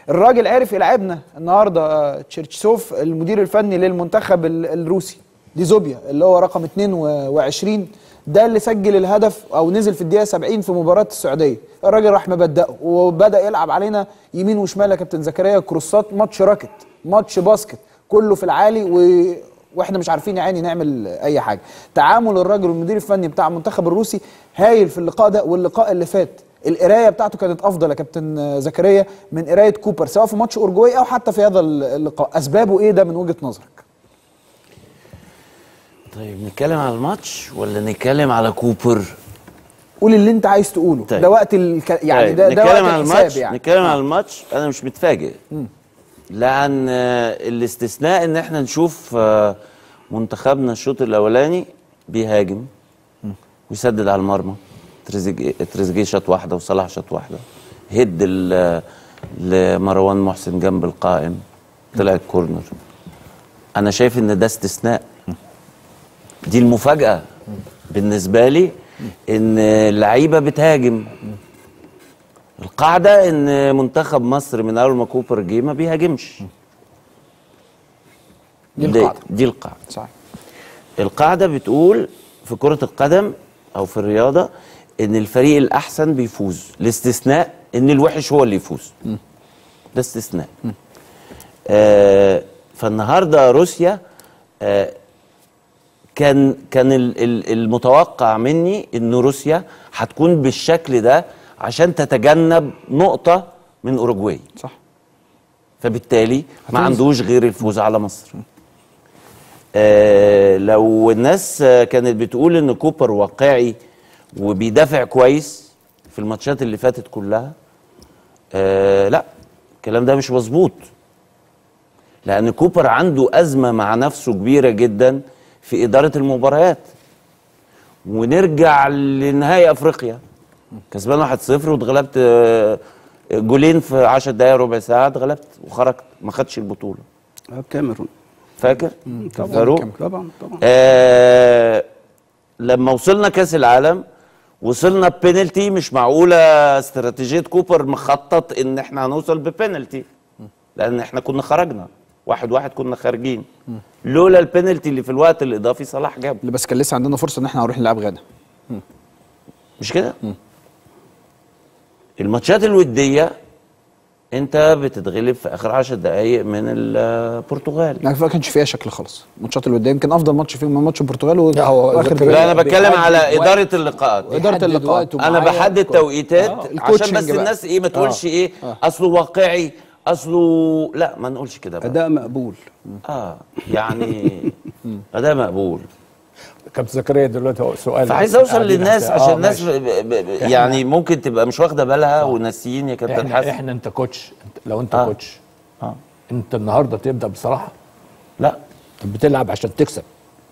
الراجل عرف يلعبنا النهارده آه، تشيرتشوف المدير الفني للمنتخب ال- الروسي دي زوبيا اللي هو رقم 22 ده اللي سجل الهدف او نزل في الدقيقه 70 في مباراه السعوديه الراجل راح مبدأه وبدا يلعب علينا يمين وشمال يا كابتن زكريا كروسات ماتش راكت ماتش باسكت كله في العالي و... واحنا مش عارفين يا عيني نعمل اي حاجه تعامل الراجل والمدير الفني بتاع المنتخب الروسي هايل في اللقاء ده واللقاء اللي فات القرايه بتاعته كانت افضل يا كابتن زكريا من قرايه كوبر سواء في ماتش اورجواي او حتى في هذا اللقاء اسبابه ايه ده من وجهه نظرك طيب نتكلم على الماتش ولا نتكلم على كوبر قول اللي انت عايز تقوله طيب. ده وقت الك... يعني طيب، ده ده وقت نتكلم على الحساب الماتش يعني نتكلم على الماتش انا مش متفاجئ لان آه، الاستثناء ان احنا نشوف آه، منتخبنا الشوط الاولاني بيهاجم ويسدد على المرمى تريزيجيه تريزيجيه شاط واحده وصلاح شاط واحده هد ال- لمروان محسن جنب القائم طلعت كورنر انا شايف ان ده استثناء دي المفاجاه بالنسبه لي ان اللعيبه بتهاجم القاعده ان منتخب مصر من اول ما كوبر جه ما بيهاجمش دي القاعده دي القاعده صحيح القاعده بتقول في كره القدم او في الرياضه ان الفريق الاحسن بيفوز الاستثناء ان الوحش هو اللي يفوز ده استثناء آه فالنهارده روسيا آه كان كان ال- ال- المتوقع مني ان روسيا هتكون بالشكل ده عشان تتجنب نقطه من اوروجواي صح فبالتالي ما عندوش غير الفوز على مصر آه لو الناس آه، كانت بتقول ان كوبر واقعي وبيدافع كويس في الماتشات اللي فاتت كلها آه لا الكلام ده مش مظبوط لان كوبر عنده ازمه مع نفسه كبيره جدا في اداره المباريات ونرجع لنهائي افريقيا كسبان 1-0 واتغلبت آه، جولين في 10 دقائق ربع ساعه اتغلبت وخرجت ما خدش البطوله الكاميرون فاكر طبعا فاروق طبعا طبعا آه لما وصلنا كاس العالم وصلنا ببينالتي مش معقوله استراتيجيه كوبر مخطط ان احنا هنوصل ببينالتي لان احنا كنا خرجنا واحد واحد كنا خارجين لولا البينالتي اللي في الوقت الاضافي صلاح جاب اللي بس كان لسه عندنا فرصه ان احنا نروح نلعب غدا مش كده الماتشات الوديه انت بتتغلب في اخر 10 دقائق من البرتغال ما ما كانش فيها شكل خالص الماتشات اللي قدام يمكن افضل ماتش فيهم ماتش البرتغال لا، هو واخر زكريا- لا انا بتكلم بيحدد على وقت. اداره اللقاءات إدارة يحدد اللقاء. وقته انا معين. بحدد توقيتات آه، عشان الكوتشنج بس بقى. الناس ايه ما تقولش ايه اصله واقعي اصله لا ما نقولش كده بقى اداء مقبول اه يعني اداء مقبول كابتن زكريا دلوقتي هو سؤال فعايز اوصل قاعدين للناس عشان- عشان آه، الناس ماشي. ب ب ب يعني ممكن تبقى مش واخده بالها وناسيين يا كابتن احنا حسن احنا انت كوتش انت لو انت آه. كوتش آه. انت النهارده تبدا بصراحه لا انت بتلعب عشان تكسب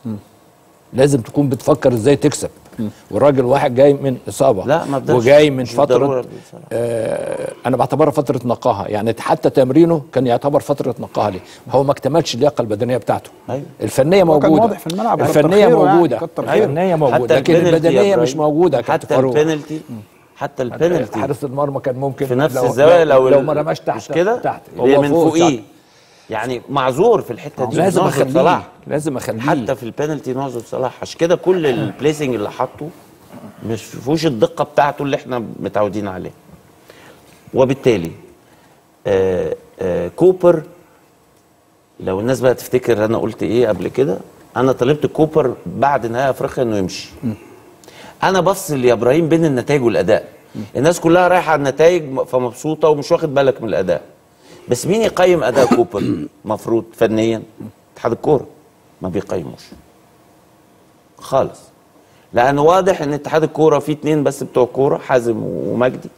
لازم تكون بتفكر ازاي تكسب والراجل واحد جاي من اصابه لا ما بدأش. وجاي من مش بالضرورة فتره بصراحة. آه انا بعتبرها فتره نقاهه يعني حتى تمرينه كان يعتبر فتره نقاهه ليه هو ما اكتملش اللياقه البدنيه بتاعته أيوة. الفنيه هو كان موجوده واضح في الملعب، كتر الفنيه خيره يعني، موجوده كتر خيره. الفنيه موجوده حتى لكن البينالتي يا البدنيه مش إبراهيم. موجوده يا كابتن حتى فاروق. البينالتي حتى البينالتي حارس المرمى كان ممكن في نفس لو الزاويه لو لو ما رماش تحت مش كده تحت اللي هو من فوق فوقيه تحت. يعني معذور في الحته دي لازم نعذر اخليه صلاح لازم اخليه حتى في البينالتي نعذر صلاح عشان كده كل البليسنج اللي حطه مش فيهوش الدقه بتاعته اللي احنا متعودين عليها وبالتالي آه آه كوبر لو الناس بقى تفتكر انا قلت ايه قبل كده انا طلبت كوبر بعد نهائي افريقيا انه يمشي انا بص يا ابراهيم بين النتائج والاداء الناس كلها رايحه على النتائج فمبسوطه ومش واخد بالك من الاداء بس مين يقيم اداء كوبر مفروض فنيا اتحاد الكوره ما بيقيموش خالص لان واضح ان اتحاد الكوره فيه اتنين بس بتوع كوره حازم ومجدي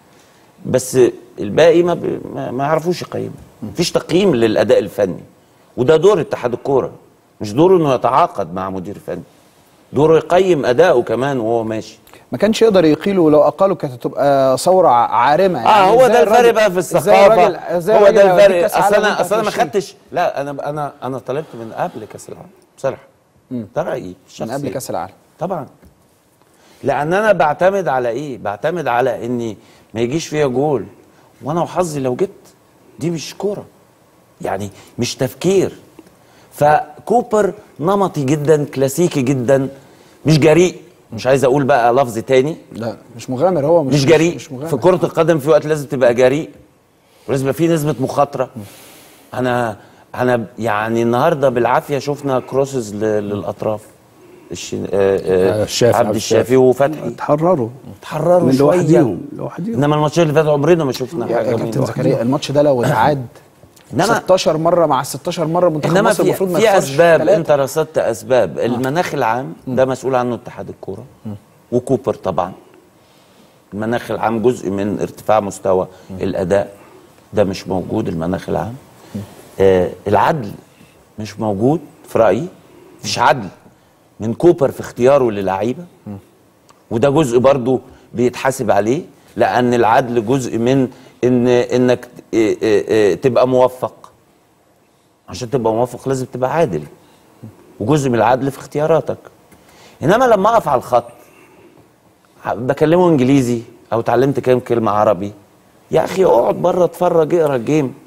بس الباقي ما بي ما ما يعرفوش يقيموا مفيش تقييم للاداء الفني وده دور اتحاد الكوره مش دوره انه يتعاقد مع مدير فني دوره يقيم اداؤه كمان وهو ماشي ما كانش يقدر يقيله ولو اقاله كانت هتبقى ثوره ع- عارمه اه هو إزاي ده الفرق الراجل- بقى في إزاي الثقافه الراجل- إزاي هو الراجل ده يوديك الفرق كأس اصل عالم انا وأنت اصل انا ما هتمشيه؟ خدتش لا انا انا انا طلبت من قبل كاس العالم بصراحه ده رايي من الشخصي قبل كاس العالم طبعا لان انا بعتمد على ايه بعتمد على اني ما يجيش فيها جول وانا وحظي لو جبت دي مش كوره يعني مش تفكير فكوبر نمطي جدا كلاسيكي جدا مش جريء مش عايز اقول بقى لفظ تاني لا مش مغامر هو مش مش جريء مش مغامر في كرة القدم في وقت لازم تبقى جريء ولازم يبقى في نسبة مخاطرة انا انا يعني النهارده بالعافية شفنا كروسز ل- للاطراف الش... آه، آه، الشافعي، عبد عبد الشافي وفتحي اتحرروا اتحرروا من شوية لوحديهم لوحديهم انما الماتشات اللي فاتت عمرنا ما شفنا يا حاجة كابتن منه. زكريا الماتش ده لو اتعاد إنما- 16 مره مع 16 مره منتخب انما مصر في, المفروض ما في يخسرش اسباب تلاتة. انت رصدت اسباب المناخ العام ده مسؤول عنه اتحاد الكوره وكوبر طبعا المناخ العام جزء من ارتفاع مستوى الاداء ده مش موجود المناخ العام آه العدل مش موجود في رايي مفيش عدل من كوبر في اختياره للعيبه وده جزء برضو بيتحاسب عليه لان العدل جزء من ان انك اه، اه، اه، تبقى موفق عشان تبقى موفق لازم تبقى عادل وجزء من العدل في اختياراتك انما لما اقف على الخط بكلمه انجليزي او اتعلمت كام كلمه عربي يا اخي اقعد بره اتفرج اقرا الجيم